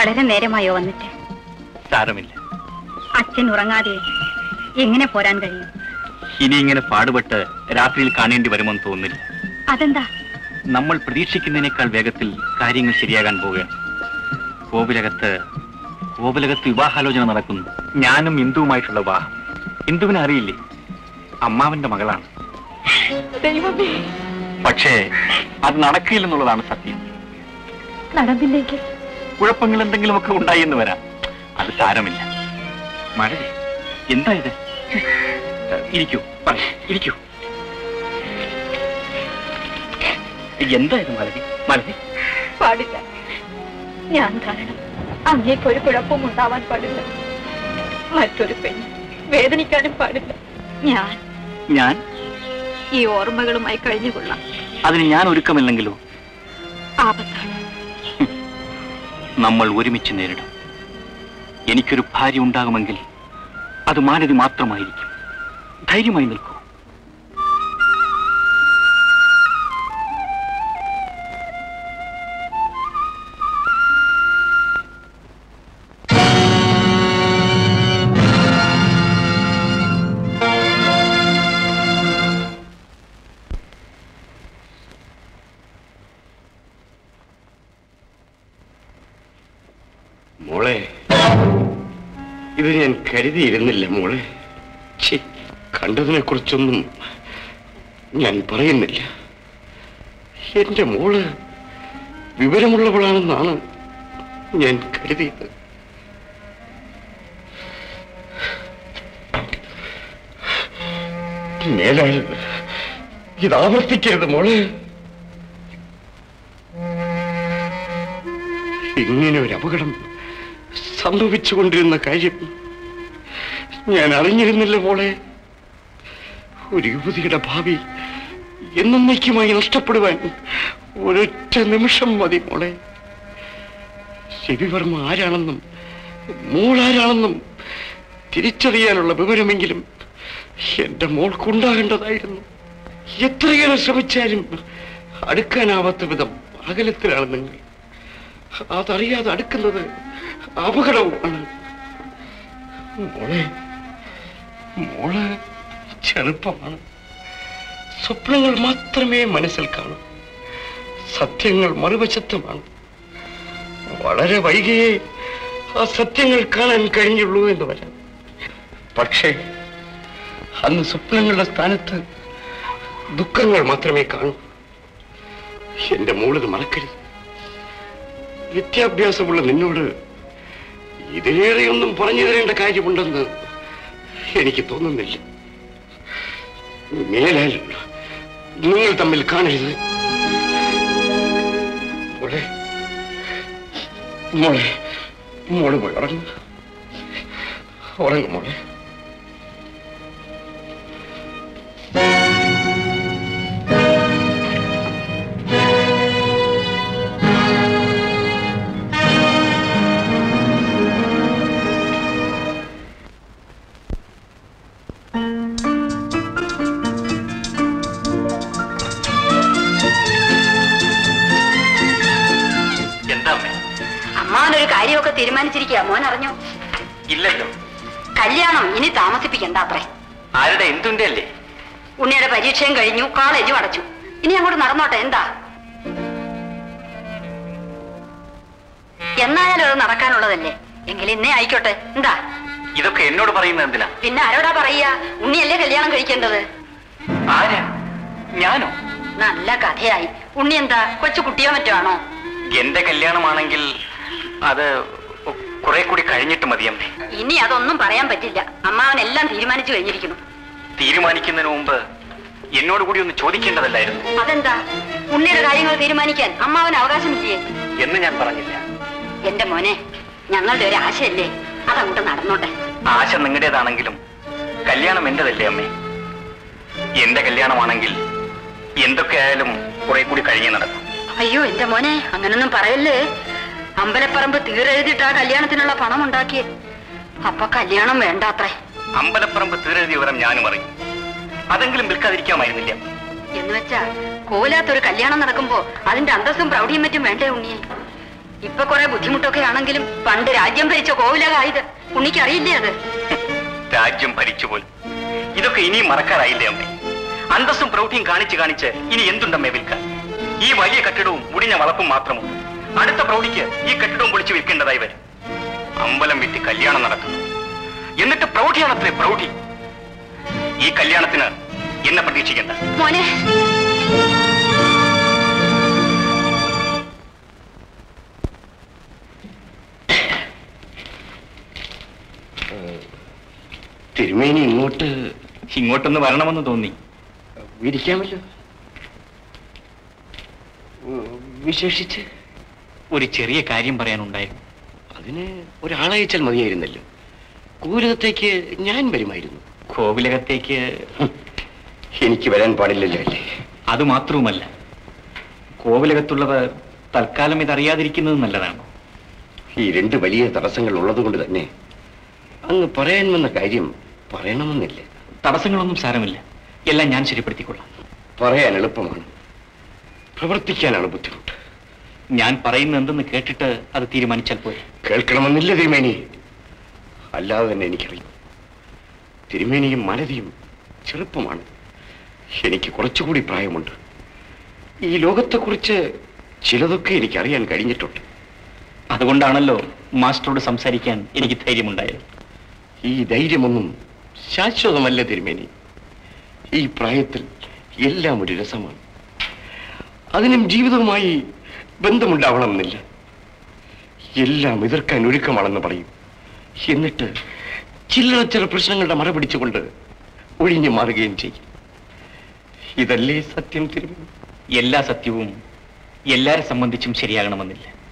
വളരെ നേരമായോ വന്നിട്ട് സാരമില്ല അച്ഛൻ ഉറങ്ങാതെ എങ്ങനെ പോരാൻ കഴിയും ഇനി ഇങ്ങനെ പാടുപെട്ട് രാത്രിയിൽ കാണേണ്ടി വരുമെന്ന് തോന്നുന്നില്ല അതെന്താ നമ്മൾ പ്രതീക്ഷിക്കുന്നതിനേക്കാൾ വേഗത്തിൽ കാര്യങ്ങൾ ശരിയാകാൻ പോവുകയാണ് കോവിലകത്ത് കോവിലകത്ത് വിവാഹാലോചന നടക്കുന്നു ഞാനും ഇന്ദുവുമായിട്ടുള്ള വിവാഹം ഇന്ദുവിനെ അറിയില്ലേ അമ്മാവന്റെ മകളാണ് ദൈവമേ പക്ഷേ അത് നടക്കില്ലെന്നുള്ളതാണ് സത്യം നടന്നില്ലെങ്കിൽ കുഴപ്പങ്ങൾ എന്തെങ്കിലുമൊക്കെ ഉണ്ടായി എന്ന് വരാം അത് സാരമില്ല മഴ എന്താ ഇത് ഇരിക്കൂ പറ, ഇരിക്കൂ എന്താ ഇത് മലതി മലതി പാടില്ല ഞാൻ കാരണം അങ്ങേക്ക് ഒരു കുഴപ്പവും ഉണ്ടാവാൻ പാടില്ല മറ്റൊരു പെണ്ണ് വേദനിക്കാനും പാടില്ല ഞാൻ ഞാൻ ഈ ഓർമ്മകളുമായി കഴിഞ്ഞുകൊള്ളാം അതിന് ഞാൻ ഒരുക്കമില്ലെങ്കിലോ ആപത്താണ് നമ്മൾ ഒരുമിച്ച് നേരിടും എനിക്കൊരു ഭാര്യ ഉണ്ടാകുമെങ്കിൽ അത് മാലതി മാത്രമായിരിക്കും ധൈര്യമായി നിൽക്കൂ മോളെ ഇത് ഞാൻ കരുതിയിരുന്നില്ല മോളെ ഛി, കണ്ടതിനെ കുറിച്ചൊന്നും ഞാൻ പറയുന്നില്ല എന്റെ മോള് വിവരമുള്ളവളാണെന്നാണ് ഞാൻ കരുതിയത് മേലാൽ ഇത് ആവർത്തിക്കരുത് മോളെ ഇങ്ങനെ ഒരു അപകടം സംഭവിച്ചുകൊണ്ടിരുന്ന കാര്യം ഞാൻ അറിഞ്ഞിരുന്നില്ല മോളെ ഒരു യുവതിയുടെ ഭാവി എന്നേക്കുമായി നഷ്ടപ്പെടുവാൻ ഒരൊറ്റ നിമിഷം മതി മോളെ രവിവർമ്മ ആരാണെന്നും മോളാരാണെന്നും തിരിച്ചറിയാനുള്ള വിവരമെങ്കിലും എന്റെ മോൾക്കുണ്ടാകേണ്ടതായിരുന്നു എത്രയേറെ ശ്രമിച്ചാലും അടുക്കാനാവാത്ത വിധം അകലത്തിലാണ് നിങ്ങൾ അതറിയാതെ അടുക്കുന്നത് അപകടവുമാണ് മോളെ മോള് ചെറുപ്പമാണ് സ്വപ്നങ്ങൾ മാത്രമേ മനസ്സിൽ കാണൂ സത്യങ്ങൾ മറുവശത്തുമാണ് വളരെ വൈകിയേ ആ സത്യങ്ങൾ കാണാൻ കഴിഞ്ഞുള്ളൂ എന്ന് വരാം പക്ഷേ അന്ന് സ്വപ്നങ്ങളുടെ സ്ഥാനത്ത് ദുഃഖങ്ങൾ മാത്രമേ കാണൂ എന്റെ മോളിത് മറക്കരുത് വിദ്യാഭ്യാസമുള്ള നിന്നോട് ഇതിലേറെയൊന്നും പറഞ്ഞു തരേണ്ട കാര്യമുണ്ടെന്ന് എനിക്ക് തോന്നുന്നില്ല മേലാൽ നിങ്ങൾ തമ്മിൽ കാണരുത് മോളെ മോളെ മോള് പോയി ഉറങ്ങും ഉറങ്ങും മോളെ എന്താ അമ്മേ അമ്മാവനൊരു കാര്യമൊക്കെ തീരുമാനിച്ചിരിക്കുക മോൻ അറിഞ്ഞു ഇല്ലല്ലോ കല്യാണം ഇനി താമസിപ്പിക്കണ്ട അത്രേ ആരുടെ എന്തുന്റെ അല്ലേ ഉണ്ണിയുടെ പരീക്ഷയും കഴിഞ്ഞു കോളേജും അടച്ചു ഇനി അങ്ങോട്ട് നടന്നോട്ടെ എന്താ എന്നായാലും അത് നടക്കാനുള്ളതല്ലേ എങ്കിൽ ഇന്നേ ആയിക്കോട്ടെ എന്താ ഇതൊക്കെ എന്നോട് പറയുന്നത് എന്തിനാ പിന്നെ ആരോടാ പറയുക ഉണ്ണിയല്ലേ കല്യാണം കഴിക്കേണ്ടത് ആരാ ഞാനോ നല്ല കഥയായി ഉണ്ണി എന്താ കൊച്ചു കുട്ടിയോ മറ്റോ ആണോ എന്റെ കല്യാണമാണെങ്കിൽ അത് കുറെ കൂടി കഴിഞ്ഞിട്ട് മതി അമ്മേ ഇനി അതൊന്നും പറയാൻ പറ്റില്ല അമ്മാവൻ എല്ലാം തീരുമാനിച്ചു കഴിഞ്ഞിരിക്കുന്നു തീരുമാനിക്കുന്നതിന് മുമ്പ് എന്നോട് കൂടി ഒന്ന് ചോദിക്കേണ്ടതല്ലായിരുന്നു അതെന്താ ഉണ്ണിയുടെ കാര്യങ്ങൾ തീരുമാനിക്കാൻ അമ്മാവൻ അവകാശമില്ലേ എന്ന് ഞാൻ പറഞ്ഞില്ല എന്റെ മോനെ ഞങ്ങളുടെ ഒരു ആശയല്ലേ അതങ്ങോട്ട് നടന്നോട്ടെ ആശ നിങ്ങളുടേതാണെങ്കിലും കല്യാണം എന്റേതല്ലേ അമ്മേ എന്റെ കല്യാണമാണെങ്കിൽ എന്തൊക്കെ ആയാലും കുറെ കൂടി കഴിഞ്ഞേ നടക്കും അയ്യോ എന്റെ മോനെ അങ്ങനൊന്നും പറയല്ലേ അമ്പലപ്പറമ്പ് തീരെഴുതിട്ട് ആ കല്യാണത്തിനുള്ള പണം ഉണ്ടാക്കിയേ അപ്പൊ കല്യാണം വേണ്ടാത്രേ അമ്പലപ്പറമ്പ് തീരെഴുതിയ വിവരം ഞാനും അറിയും അതെങ്കിലും വിൽക്കാതിരിക്കാമായിരുന്നില്ല എന്ന് വെച്ചാ കോലാത്തൊരു കല്യാണം നടക്കുമ്പോ അതിന്റെ അന്തസ്സും പ്രൗഢിയും മറ്റും വേണ്ടേ ഉണ്ണിയെ ഇപ്പൊ കുറെ ബുദ്ധിമുട്ടൊക്കെ ആണെങ്കിലും പണ്ട് രാജ്യം ഭരിച്ച കോവിലകായത് ഉണ്ണിക്കറിയില്ലേ അത് രാജ്യം ഭരിച്ചു പോലും ഇതൊക്കെ ഇനിയും മറക്കാറായില്ലേ അമ്മേ അന്തസ്സും പ്രൗഢിയും കാണിച്ച് കാണിച്ച് ഇനി എന്തുണ്ടമ്മേ വിൽക്കാൻ ഈ വലിയ കെട്ടിടവും മുടിഞ്ഞ വളപ്പും മാത്രമുണ്ട് അടുത്ത പ്രൗഢിക്ക് ഈ കെട്ടിടവും പൊളിച്ചു വിൽക്കേണ്ടതായി വരും അമ്പലം വിറ്റ് കല്യാണം നടത്തുന്നു എന്നിട്ട് പ്രൗഢിയാണത്രേ പ്രൗഢി ഈ കല്യാണത്തിന് എന്നെ പ്രതീക്ഷിക്കേണ്ട മോനെ തിരുമേനി ഇങ്ങോട്ട് ഇങ്ങോട്ടൊന്ന് വരണമെന്ന് തോന്നി വിരിക്കാമല്ലോ ഉം, വിശേഷിച്ച് ഒരു ചെറിയ കാര്യം പറയാനുണ്ടായിരുന്നു അതിന് ഒരാളയച്ചാൽ മതിയായിരുന്നല്ലോ കൂരകത്തേക്ക് ഞാൻ വരുമായിരുന്നു കോവിലകത്തേക്ക് ഹും, എനിക്ക് വരാൻ പാടില്ലല്ലോ അല്ലേ അത് മാത്രവുമല്ല കോവിലകത്തുള്ളവർ തൽക്കാലം ഇതറിയാതിരിക്കുന്നത് നല്ലതാണ് ഈ രണ്ട് വലിയ തടസ്സങ്ങൾ ഉള്ളതുകൊണ്ട് തന്നെ അങ്ങ് പറയാൻ വന്ന കാര്യം പറയണമെന്നില്ല തടസ്സങ്ങളൊന്നും സാരമില്ല എല്ലാം ഞാൻ ശരിപ്പെടുത്തിക്കൊള്ളാം പറയാൻ എളുപ്പമാണ് പ്രവർത്തിക്കാനാണ് ബുദ്ധിമുട്ട് ഞാൻ പറയുന്നത് എന്തെന്ന് കേട്ടിട്ട് അത് തീരുമാനിച്ചാൽ പോരെ കേൾക്കണമെന്നില്ല തിരുമേനി അല്ലാതെ തന്നെ എനിക്കറിയാം തിരുമേനിയും മാലതിയും ചെറുപ്പമാണ് എനിക്ക് കുറച്ചുകൂടി പ്രായമുണ്ട് ഈ ലോകത്തെക്കുറിച്ച് ചിലതൊക്കെ എനിക്കറിയാൻ കഴിഞ്ഞിട്ടുണ്ട് അതുകൊണ്ടാണല്ലോ മാസ്റ്ററോട് സംസാരിക്കാൻ എനിക്ക് ധൈര്യമുണ്ടായത് ഈ ധൈര്യമൊന്നും ശാശ്വതമല്ല തിരുമേനി ഈ പ്രായത്തിൽ എല്ലാം ഒരു രസമാണ് അതിനും ജീവിതവുമായി ബന്ധമുണ്ടാവണമെന്നില്ല എല്ലാം എതിർക്കാൻ ഒരുക്കമാണെന്ന് പറയും എന്നിട്ട് ചില്ലറ ചില പ്രശ്നങ്ങളുടെ മറ പിടിച്ചുകൊണ്ട് ഒഴിഞ്ഞു മാറുകയും ചെയ്യും ഇതല്ലേ സത്യം തിരുമേനി എല്ലാ സത്യവും എല്ലാരെ സംബന്ധിച്ചും ശരിയാകണമെന്നില്ല